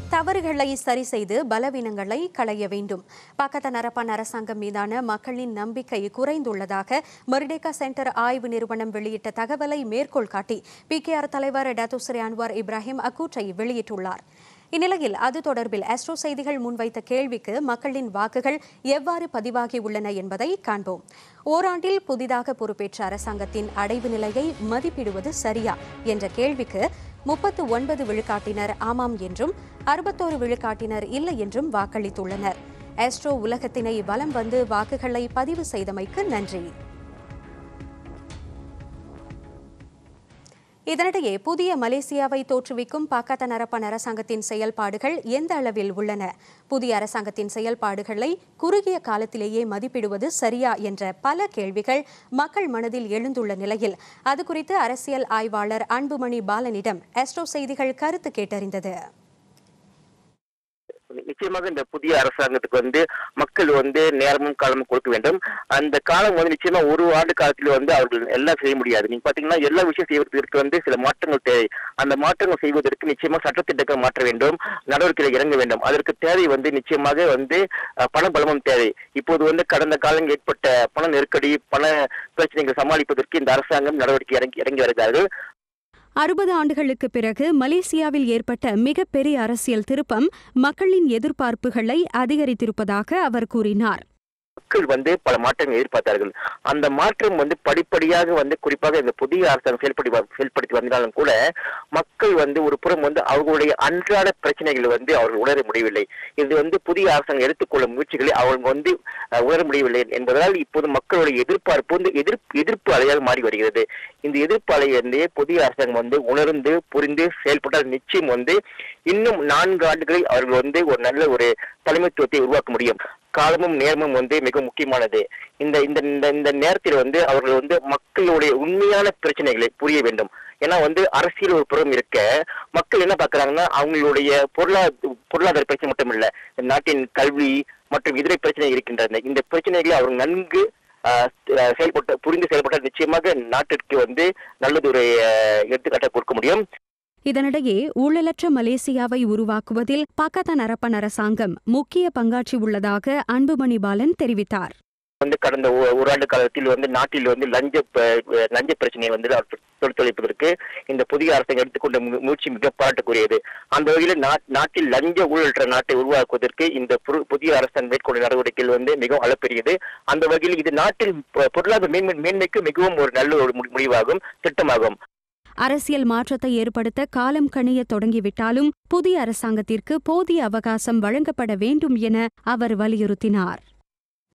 தவறுகளை சரி செய்து பலவீனங்களை களைய வேண்டும் பக்கத்த நரப்பான் அரசாங்கம் மீதான மக்களின் நம்பிக்கை குறைந்துள்ளதாக மெர்டேகா சென்டர் ஆய்வு நிறுவனம் வெளியிட்ட தகவலை மேற்கோள் காட்டி பிகேஆர் தலைவர் டத்துஸ்ரீ அன்வார் இப்ராஹிம் அக்கூற்றை வெளியிட்டுள்ளார் இந்நிலையில் அது தொடர்பில் ஆஸ்ட்ரோ செய்திகள் முன்வைத்த கேள்விக்கு மக்களின் வாக்குகள் எவ்வாறு பதிவாகி உள்ளன என்பதை காண்போம் ஓராண்டில் புதிதாக பொறுப்பேற்ற அரசாங்கத்தின் அடைவு நிலையை மதிப்பிடுவது சரியா என்ற கேள்விக்கு முப்பத்து ஒன்பது விழுக்காட்டினர் ஆமாம் என்றும் அறுபத்தோரு விழுக்காட்டினர் இல்லை என்றும் வாக்களித்துள்ளனர் ஆஸ்ட்ரோ உலகத்தினை வலம் வந்து வாக்குகளை பதிவு செய்தமைக்கு நன்றி இதனிடையே புதிய மலேசியாவை தோற்றுவிக்கும் பாக்காத்த நரப்பன் அரசாங்கத்தின் செயல்பாடுகள் எந்த அளவில் உள்ளன புதிய அரசாங்கத்தின் செயல்பாடுகளை குறுகிய காலத்திலேயே மதிப்பிடுவது சரியா என்ற பல கேள்விகள் மக்கள் மனதில் எழுந்துள்ள நிலையில் அது குறித்து அரசியல் ஆய்வாளர் அன்புமணி பாலனிடம் ஆஸ்ட்ரோ செய்திகள் கருத்து கேட்டறிந்தது நிச்சயமாக இந்த புதிய அரசாங்கத்துக்கு வந்து மக்கள் வந்து நேரமும் காலமும் கொடுக்க வேண்டும் அந்த காலம் வந்து நிச்சயமா ஒரு ஆண்டு காலத்தில் வந்து அவர்கள் எல்லாம் செய்ய முடியாது நீங்க பாத்தீங்கன்னா எல்லா விஷயம் செய்வதற்கு வந்து சில மாற்றங்கள் தேவை அந்த மாற்றங்கள் செய்வதற்கு நிச்சயமா சட்டத்திட்டங்கள் மாற்ற வேண்டும் நடவடிக்கையில் இறங்க வேண்டும் அதற்கு தேவை வந்து நிச்சயமாக வந்து அஹ், பண பலமும் தேவை இப்போது வந்து கடந்த காலம் ஏற்பட்ட பண நெருக்கடி பண பிரச்சனைகள் சமாளிப்பதற்கு இந்த அரசாங்கம் நடவடிக்கை இறங்கி இறங்கி வருகிறார்கள் அறுபது ஆண்டுகளுக்கு பிறகு மலேசியாவில் ஏற்பட்ட மிகப்பெரிய அரசியல் திருப்பம் மக்களின் எதிர்பார்ப்புகளை அதிகரித்திருப்பதாக அவர் கூறினார் மக்கள் வந்து பல மாற்றங்கள் எதிர்பார்த்தார்கள் அந்த மாற்றம் வந்து படிப்படியாக வந்து குறிப்பாக இந்த புதிய அரசாங்கம் செயல்படி வ- செயல்படுத்தி வந்தாலும் கூட மக்கள் வந்து ஒரு புறம் வந்து அவர்களுடைய அன்றாட பிரச்சனைகள் வந்து அவர்கள் உணர முடியவில்லை இது வந்து புதிய அரசாங்கம் எடுத்துக்கொள்ளும் முயற்சிகளை அவங்க வந்து அஹ், உணர முடியவில்லை என்பதால் இப்போது மக்களுடைய எதிர்பார்ப்பு வந்து எதிர்ப்பு எதிர்ப்பு அலையாக மாறி வருகிறது இந்த எதிர்ப்பு அலை வந்து புதிய அரசாங்கம் வந்து உணர்ந்து புரிந்து செயல்பட்டால் நிச்சயம் வந்து இன்னும் நான்கு ஆண்டுகளில் அவர்கள் வந்து ஒரு நல்ல ஒரு தலைமைத்துவத்தை உருவாக்க முடியும் காலமும் நேரமும் வந்து மிக முக்கியமானது இந்த இந்த இந்த இந்த நேரத்தில் வந்து அவர்கள் வந்து மக்களுடைய உண்மையான பிரச்சனைகளை புரிய வேண்டும் ஏன்னா வந்து அரசியல் ஒரு புறம் இருக்க மக்கள் என்ன பார்க்கறாங்கன்னா அவங்களுடைய பொருளாதார பொருளாதார பிரச்சனை மட்டும் இல்ல இந்த நாட்டின் கல்வி மற்றும் இதர பிரச்சனை இருக்கின்றன இந்த பிரச்சனைகளை அவர் நன்கு ஆஹ், ஆஹ், செயல்பட்ட புரிந்து செயல்பட்டால் நிச்சயமாக நாட்டிற்கு வந்து நல்லதொரு ஆஹ், எடுத்துக்காட்டை கொடுக்க முடியும் இதனிடையே ஊழலற்ற மலேசியாவை உருவாக்குவதில் பக்கத்த நரப்பன் அரசாங்கம் முக்கிய பங்காற்றியுள்ளதாக அன்புமணி பாலன் தெரிவித்தார் வந்து கடந்த ஒ- ஓராண்டு காலத்தில் வந்து நாட்டில் வந்து லஞ்ச ப- லஞ்ச பிரச்சனையை வந்து தொழிற்பதற்கு இந்த புதிய அரசாங்கம் எடுத்துக்கொண்ட மு- முயற்சி மிக பாராட்டுக்குரியது அந்த வகையில் நா- நாட்டில் லஞ்ச ஊழலற்ற நாட்டை உருவாக்குவதற்கு இந்த புரு- புதிய அரசாங்கம் மேற்கொண்ட நடவடிக்கைகள் வந்து மிகவும் அளப்பெரியது அந்த வகையில் இது நாட்டில் பொ- பொருளாதார மேன்மை மேன்மைக்கு மிகவும் ஒரு நல்ல ஒரு மு- முடிவாகும் திட்டமாகும் அரசியல் மாற்றத்தை ஏற்படுத்த காலம் கணிய தொடங்கிவிட்டாலும் புதிய அரசாங்கத்திற்கு போதிய அவகாசம் வழங்கப்பட வேண்டும் என அவர் வலியுறுத்தினார்